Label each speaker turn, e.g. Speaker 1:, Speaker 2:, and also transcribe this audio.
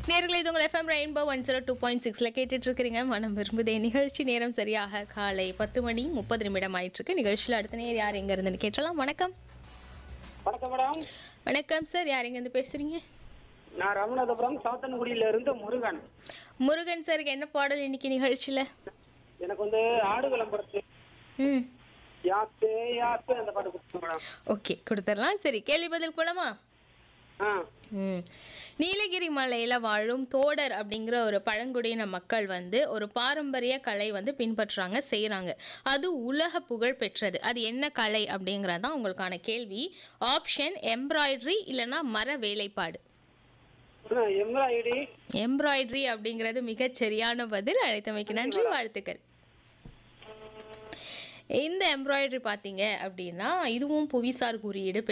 Speaker 1: நேர்களை இது உங்கள் FM Rainbow one zero two point சிக்ஸில் கேட்டுட்டு இருக்கிறீங்க மனம் விரும்புதே நிகழ்ச்சி நேரம் சரியாக காலை பத்து மணி முப்பது நிமிடம் ஆயிட்டு இருக்கு நிகழ்ச்சியில் அடுத்த நேர் யார் எங்க இருந்துன்னு கேட்டலாம் வணக்கம்
Speaker 2: வணக்கம் மேடம்
Speaker 1: வணக்கம் சார் யார் எங்க இருந்து பேசுறீங்க
Speaker 2: நான் ராமநாதபுரம் சாத்தன்குடியில இருந்து முருகன்
Speaker 1: முருகன் சாருக்கு என்ன பாடல் இன்னைக்கு நிகழ்ச்சியில்
Speaker 2: எனக்கு வந்து ஆடு விளம்பரத்து
Speaker 1: ம்
Speaker 2: யாத்து யாத்து அந்த பாட்டு கொடுத்துருங்க மேடம்
Speaker 1: ஓகே கொடுத்துடலாம் சரி கேள்வி பதில் போலாமா
Speaker 2: ஆ
Speaker 1: ம். நீலகிரி மலையில வாழும் தோடர் அப்படிங்கிற ஒரு பழங்குடியின மக்கள் வந்து ஒரு பாரம்பரிய கலை வந்து பின்பற்றுறாங்க செய்றாங்க அது உலக புகழ் பெற்றது அது என்ன கலை அப்படிங்கிறது தான் உங்களுக்கான கேள்வி ஆப்ஷன் எம்ப்ராய்டரி இல்லைன்னா மர வேலைப்பாடு
Speaker 2: எம்ராய்டி
Speaker 1: எம்ப்ராய்டரி அப்படிங்கிறது மிகச் சரியான பதில் அழைத்தமைக்கு நன்றி வாழ்த்துக்கள் இந்த எம்ப்ராய்டரி பார்த்தீங்க அப்படின்னா இதுவும் புவிசார் குறியீடு